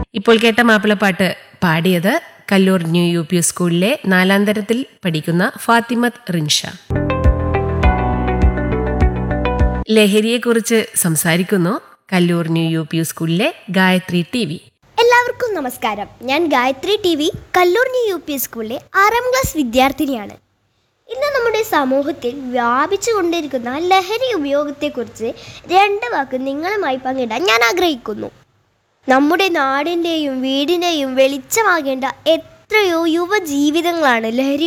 ഇപ്പോൾ കേട്ട മാപ്പിളപ്പാട്ട് പാടിയത് കല്ലൂർ ന്യൂ യു പി സ്കൂളിലെ നാലാം തരത്തിൽ പഠിക്കുന്ന ഫാത്തിമത്ത് റിൻഷ ലഹരിയെക്കുറിച്ച് സംസാരിക്കുന്നു കല്ലൂർ ന്യൂ യു പി സ്കൂളിലെ ഗായത്രി ടി വി എല്ലാവർക്കും നമസ്കാരം ഞാൻ Gayathri T V Kallur new U P സ്കൂളിലെ ആറാം ക്ലാസ് വിദ്യാർത്ഥിനിയാണ് ഇന്ന് നമ്മുടെ സമൂഹത്തിൽ വ്യാപിച്ചു കൊണ്ടിരിക്കുന്ന ലഹരി ഉപയോഗത്തെക്കുറിച്ച് രണ്ട് വാക്ക് നിങ്ങളുമായി പങ്കിടാൻ ഞാൻ ആഗ്രഹിക്കുന്നു നമ്മുടെ നാടിൻ്റെയും വീടിൻ്റെയും വെളിച്ചമാകേണ്ട എത്രയോ യുവജീവിതങ്ങളാണ് ലഹരി